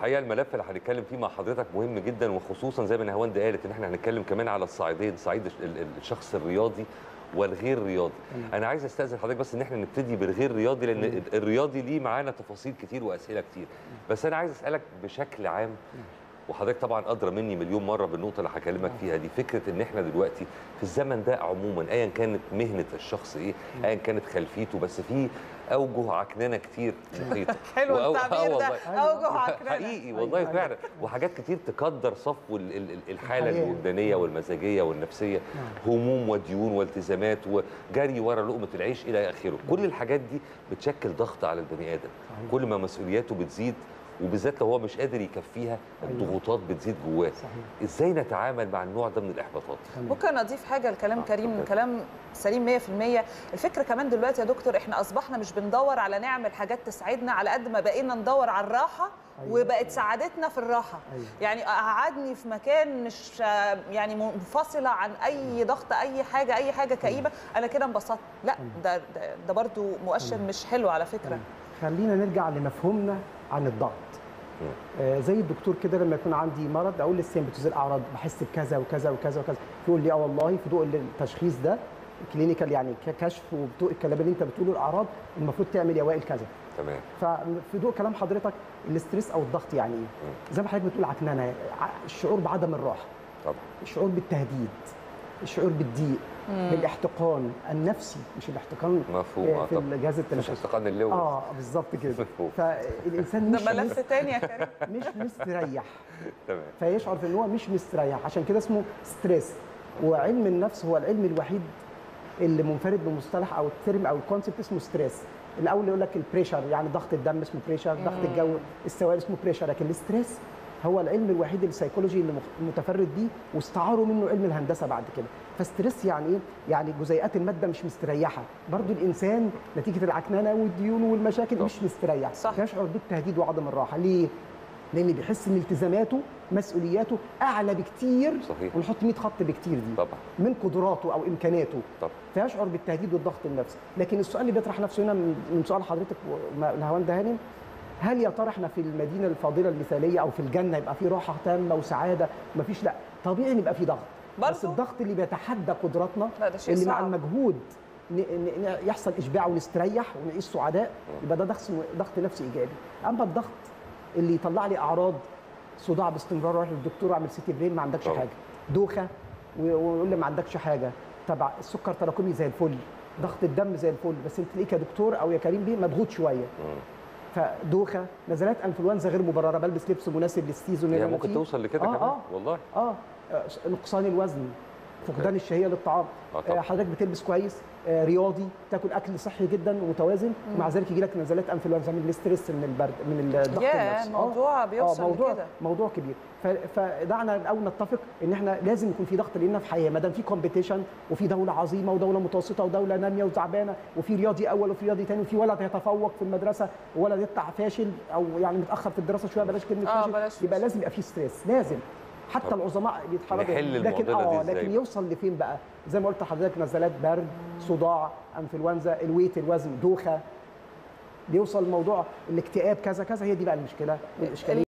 الحقيقه الملف اللي هنتكلم فيه مع حضرتك مهم جدا وخصوصا زي ما نهاوند قالت ان احنا هنتكلم كمان على الصعيدين صعيد ال- ال- الشخص الرياضي والغير رياضي انا عايز استاذن حضرتك بس ان احنا نبتدي بالغير رياضي لان ال- الرياضي ليه معانا تفاصيل كتير واسئله كتير بس انا عايز اسالك بشكل عام وحضرتك طبعا ادرى مني مليون مره بالنقطه اللي هكلمك فيها دي فكره ان احنا دلوقتي في الزمن ده عموما ايا كانت مهنه الشخص ايه ايا كانت خلفيته بس في اوجه عكننه كتير محيطه حلو وأو- التعبير آه ده والله. اوجه عكننه حقيقي والله أيوة. فعلا وحاجات كتير تقدر صفو ال- ال- ال- الحاله الحياة. الوجدانيه والمزاجيه والنفسيه هموم وديون والتزامات وجري ورا لقمه العيش الى اخره كل الحاجات دي بتشكل ضغط على البني ادم صحيح. كل ما مسؤولياته بتزيد وبالذات لو هو مش قادر يكفيها الضغوطات بتزيد جواه صحيح ازاي نتعامل مع النوع ده من الاحباطات تمام. ممكن اضيف حاجه لكلام آه، كريم اتفضل. كلام سليم 100% الفكره كمان دلوقتي يا دكتور احنا اصبحنا مش بندور على نعمل حاجات تسعدنا على قد ما بقينا ندور على الراحه أيوة. وبقت سعادتنا في الراحه أيوة. يعني قعدني في مكان مش آه، يعني منفصله عن اي ضغط اي حاجه اي حاجه كئيبه انا كده انبسطت لا ده ده, ده برضو مؤشر مش حلو على فكره خلينا نرجع لمفهومنا عن الضغط آه زي الدكتور كده لما يكون عندي مرض اقول للسيمبتوز الاعراض بحس بكذا وكذا وكذا وكذا يقول لي اه والله في ضوء التشخيص ده كلينيكال يعني ككشف وبضوء الكلام اللي انت بتقوله الاعراض المفروض تعمل يا وائل كذا تمام ففي ضوء كلام حضرتك الاستريس او الضغط يعني ايه؟ زي ما حضرتك بتقول عكننه ع- الشعور بعدم الراحه طبعا الشعور بالتهديد الشعور بالضيق بالاحتقان النفسي مش الاحتقان مفهوم آه، اه في طبعا الجهاز مش التنفسي استقان اللوز اه بالظبط كده مفهوم. فالانسان ده مش ملف مس- تاني يا كريم مش مستريح تمام فيشعر في ان هو مش مستريح عشان كده اسمه ستريس وعلم النفس هو العلم الوحيد اللي منفرد بمصطلح او الترم او الكونسبت اسمه ستريس الاول يقول لك البريشر يعني ضغط الدم اسمه بريشر ضغط الجو السوائل اسمه بريشر لكن الاستريس هو العلم الوحيد السيكولوجي اللي مخ- متفرد بيه واستعاروا منه علم الهندسه بعد كده فستريس يعني ايه يعني جزيئات الماده مش مستريحه برضو الانسان نتيجه العكننه والديون والمشاكل طب. مش مستريح صح. يشعر بالتهديد وعدم الراحه ليه لان بيحس ان التزاماته مسؤولياته اعلى بكتير صحيح. ونحط 100 خط بكتير دي طبعا من قدراته او امكاناته طبعا فيشعر بالتهديد والضغط النفسي لكن السؤال اللي بيطرح نفسه هنا من من سؤال حضرتك ونهاوند هانم هل يا ترى احنا في المدينه الفاضله المثاليه او في الجنه يبقى في راحه تامه وسعاده مفيش لا طبيعي ان يبقى في ضغط بس برضو؟ الضغط اللي بيتحدى قدراتنا لا، ده شيء اللي مع صعب. المجهود ن- ن- ن- يحصل اشباع ونستريح ونعيش سعداء يبقى ده ضغط ضغط نفسي ايجابي اما الضغط اللي يطلع لي اعراض صداع باستمرار اروح للدكتور اعمل سيتي برين ما عندكش طبعا. حاجه دوخه و- ويقول لي ما عندكش حاجه طب السكر تراكمي زي الفل ضغط الدم زي الفل بس انت تلاقيك يا دكتور او يا كريم بيه مضغوط شويه فدوخه نزلات انفلونزا غير مبرره بلبس لبس مناسب للسيزون اللي هي أنا ممكن فيه. توصل لكده آه كمان آه والله اه آه، نقصان الوزن فقدان الشهيه للطعام آه طبعا. آه حضرتك بتلبس كويس آه رياضي تاكل اكل صحي جدا ومتوازن ومع ذلك يجي لك نزلات انفلونزا من الاسترس من البرد من الضغط ياه، النفسي الموضوع بيوصل آه موضوع لكده. موضوع كبير ف- فدعنا الاول نتفق ان احنا لازم يكون في ضغط لنا في حياه ما دام في كومبيتيشن وفي دوله عظيمه ودوله متوسطه ودوله ناميه وتعبانه وفي رياضي اول وفي رياضي ثاني وفي ولد يتفوق في المدرسه وولد يطلع فاشل او يعني متاخر في الدراسه شويه بلاش كلمه آه، فاشل بلاش يبقى فاشل. لازم يبقى في ستريس لازم حتى طب العظماء بيتحركوا نحل لكن المعضلة دي اه إزاي لكن بقى؟ يوصل لفين بقى زي ما قلت لحضرتك نزلات برد صداع انفلونزا الويت الوزن دوخه بيوصل الموضوع الاكتئاب كذا كذا هي دي بقى المشكله الاشكاليه